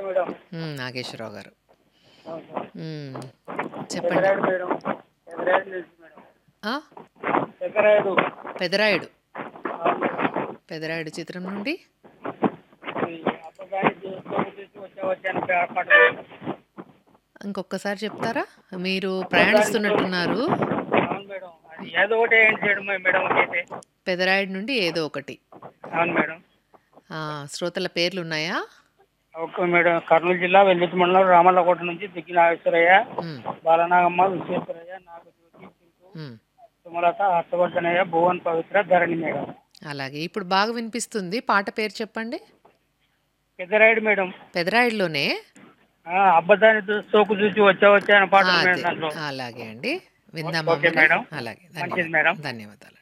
Madam మ్, నాగేశ్వరరావు గారు అవును sir. మ్, చెప్పండి పెదరాయుడు మేడం పెదరాయుడు నుంచి మేడం ఆ? పెదరాయుడు పెదరాయుడు అవును మేడం. పెదరాయుడు చిత్రం నుండి ఈ అబ్బగారి సోకు చూసి వచ్చా వచ్చాను పాట ఇంకొకసారి చెప్తారా మీరు ప్రయాణిస్తున్నట్టున్నారు అవును మేడం అది ఏదో ఒకటి ఏంటి చేయడం మేడం అయితే పెదరాయుడు నుండి ఏదో ఒకటి అవును మేడం ఆ, శ్రోతల పేర్లు ఉన్నాయా ఓకే మేడం కర్నూలు జిల్లా వెల్లుత్తి మండలం రామల్లకోట నుంచి దిగ్గి నాగేశ్వరయ్య మ్, బాలనాగమ్మ విశ్వేశ్వరయ్య నాగజ్యోతి చింటూ మ్. సుమలత హర్షవర్ధనయ్య భువన్ పవిత్ర ధరణి మేడం అలాగే ఇప్పుడు బాగా వినిపిస్తుంది పాట పేరు చెప్పండి పెద్దరాయుడు మేడం పెదరాయుడులోనే ఆ, అబ్బదాన్ని చూ- సోకు చూసి వచ్చా వచ్చా అనే పాట ఆ, ఉంది అదే. మేడం దాంట్లో అలాగే అండి విందామా ఓకే మరి? మేడం. అలాగే మంచిది ధన్యవాదాలు మేడం. ధన్యవాదాలు